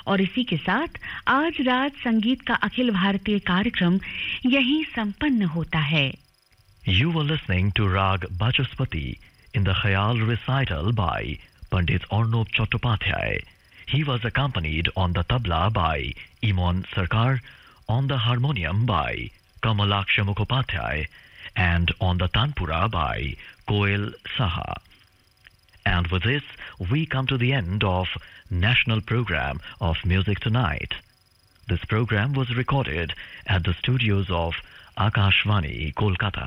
और इसी के साथ आज रात संगीत का अखिल भारतीय कार्यक्रम यहीं संपन्न होता है You were listening to Rag Bachaspati in the Khayal recital by Pandit Arnob Chattopadhyay. He was accompanied on the tabla by Imon Sarkar, on the harmonium by Kamalaksha Mukhopadhyay, and on the tanpura by Koel Saha. And with this, we come to the end of National Program of Music Tonight. This program was recorded at the studios of Akashvani, Kolkata.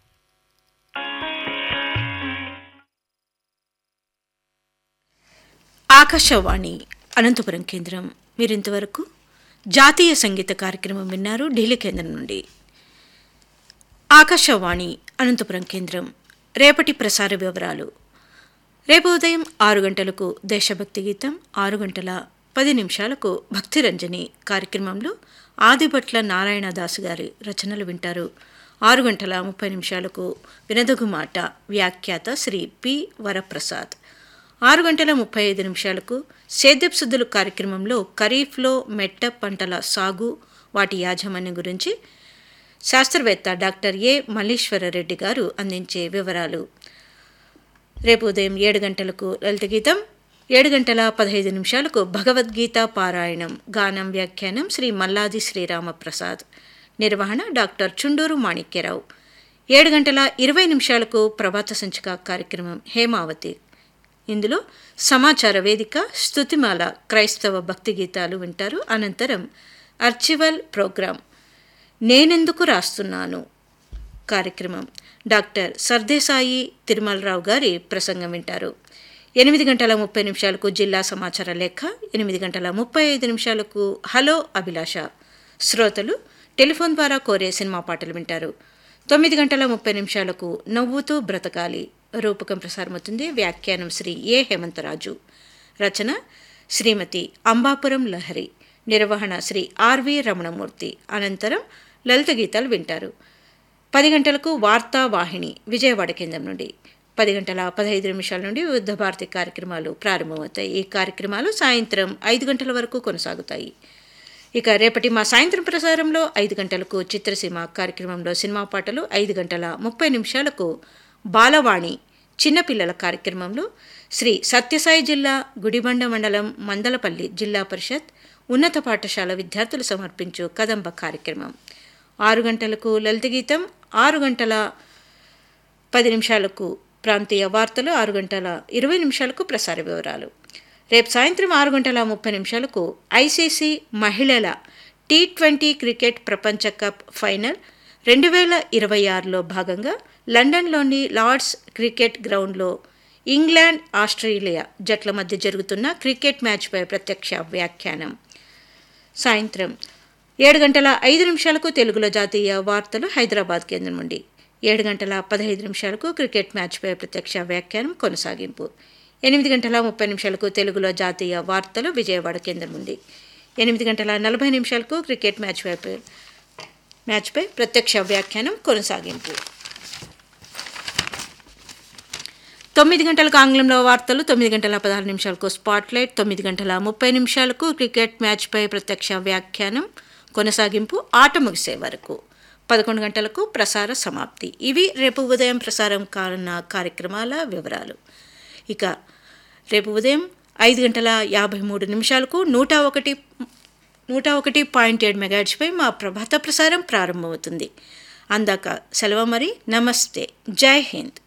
Akashvani Anantapuram కేంద్రం మీరింతవరకు జాతీయ సంగీత కార్యక్రమం విన్నారు ఢిల్లీ కేంద్రం నుండి ఆకాశవాణి అనంతపురం కేంద్రం రేపటి ప్రసార వివరాలు రేపు ఉదయం ఆరు గంటలకు దేశభక్తి గీతం ఆరు గంటల పది నిమిషాలకు భక్తిరంజని కార్యక్రమంలో ఆదిభట్ల నారాయణదాసు గారి రచనలు వింటారు ఆరు గంటల ముప్పై నిమిషాలకు వినదగు మాట వ్యాఖ్యాత శ్రీ పి వరప్రసాద్ ఆరు గంటల ముప్పై ఐదు నిమిషాలకు సేద్యపు శుద్ధులు కార్యక్రమంలో ఖరీఫ్లో మెట్ట పంటల సాగు వాటి యాజమాన్యం గురించి శాస్త్రవేత్త డాక్టర్ ఏ మల్లీశ్వరరెడ్డి గారు అందించే వివరాలు రేపు ఉదయం ఏడు గంటలకు లలిత గీతం ఏడు గంటల పదహైదు నిమిషాలకు భగవద్గీత పారాయణం గానం వ్యాఖ్యానం శ్రీ మల్లాది శ్రీరామప్రసాద్ నిర్వహణ డాక్టర్ చుండూరు మాణిక్యరావు ఏడు గంటల ఇరవై నిమిషాలకు ప్రభాత సంచిక కార్యక్రమం హేమావతి ఇందులో సమాచార వేదిక స్తుతిమాల క్రైస్తవ భక్తి గీతాలు వింటారు అనంతరం అర్చివల్ ప్రోగ్రాం నేనెందుకు రాస్తున్నాను కార్యక్రమం డాక్టర్ సర్దేసాయి తిరుమలరావు గారి ప్రసంగం వింటారు ఎనిమిది గంటల ముప్పై నిమిషాలకు జిల్లా సమాచార లేఖ ఎనిమిది గంటల ముప్పై ఐదు నిమిషాలకు హలో అభిలాష శ్రోతలు టెలిఫోన్ ద్వారా కోరే సినిమా పాటలు వింటారు తొమ్మిది గంటల ముప్పై నిమిషాలకు నవ్వుతూ బ్రతకాలి రూపకం ప్రసారమవుతుంది వ్యాఖ్యానం శ్రీ ఏ హేమంతరాజు రచన శ్రీమతి అంబాపురం లహరి నిర్వహణ శ్రీ ఆర్వి రమణమూర్తి అనంతరం లలిత గీతాలు వింటారు పది గంటలకు వార్తా వాహిని విజయవాడ కేంద్రం నుండి పది గంటల పదహైదు నిమిషాల నుండి వివిధ భారతి కార్యక్రమాలు ప్రారంభమవుతాయి ఈ కార్యక్రమాలు సాయంత్రం ఐదు గంటల వరకు కొనసాగుతాయి ఇక రేపటి మా సాయంత్రం ప్రసారంలో ఐదు గంటలకు చిత్రసీమ కార్యక్రమంలో సినిమా పాటలు ఐదు గంటల ముప్పై నిమిషాలకు బాలవాణి చిన్నపిల్లల కార్యక్రమంలో శ్రీ సత్యసాయి జిల్లా గుడిబండ మండలం మందలపల్లి జిల్లా పరిషత్ ఉన్నత పాఠశాల విద్యార్థులు సమర్పించు కదంబ కార్యక్రమం ఆరు గంటలకు లలిత గీతం ఆరు గంటల పది నిమిషాలకు ప్రాంతీయ వార్తలు ఆరు గంటల ఇరవై నిమిషాలకు ప్రసార వివరాలు రేపు సాయంత్రం ఆరు గంటల ముప్పై నిమిషాలకు ఐసీసీ మహిళల టీ ట్వంటీ క్రికెట్ ప్రపంచ కప్ ఫైనల్ రెండు వేల ఇరవై ఆరులో భాగంగా లండన్లోని లార్డ్స్ క్రికెట్ గ్రౌండ్లో ఇంగ్లాండ్ ఆస్ట్రేలియా జట్ల మధ్య జరుగుతున్న క్రికెట్ మ్యాచ్పై ప్రత్యక్ష వ్యాఖ్యానం సాయంత్రం ఏడు గంటల ఐదు నిమిషాలకు తెలుగులో జాతీయ వార్తలు హైదరాబాద్ కేంద్రం నుండి ఏడు గంటల పదహైదు నిమిషాలకు క్రికెట్ మ్యాచ్పై ప్రత్యక్ష వ్యాఖ్యానం కొనసాగింపు ఎనిమిది గంటల ముప్పై నిమిషాలకు తెలుగులో జాతీయ వార్తలు విజయవాడ కేంద్రం నుండి ఎనిమిది గంటల నలభై నిమిషాలకు క్రికెట్ మ్యాచ్పై మ్యాచ్పై ప్రత్యక్ష వ్యాఖ్యానం కొనసాగింపు తొమ్మిది గంటలకు ఆంగ్లంలో వార్తలు తొమ్మిది గంటల పదహారు నిమిషాలకు స్పాట్లైట్ తొమ్మిది గంటల ముప్పై నిమిషాలకు క్రికెట్ మ్యాచ్పై ప్రత్యక్ష వ్యాఖ్యానం కొనసాగింపు ఆట ముగిసే వరకు పదకొండు గంటలకు ప్రసార సమాప్తి ఇవి రేపు ఉదయం ప్రసారం కానున్న కార్యక్రమాల వివరాలు ఇక రేపు ఉదయం ఐదు గంటల యాభై మూడు నిమిషాలకు నూట ఒకటి నూట ఒకటి పాయింట్ ఏడు మెగాడ్స్పై మా ప్రభాత ప్రసారం ప్రారంభమవుతుంది అందాక సెలవు మరి నమస్తే జై హింద్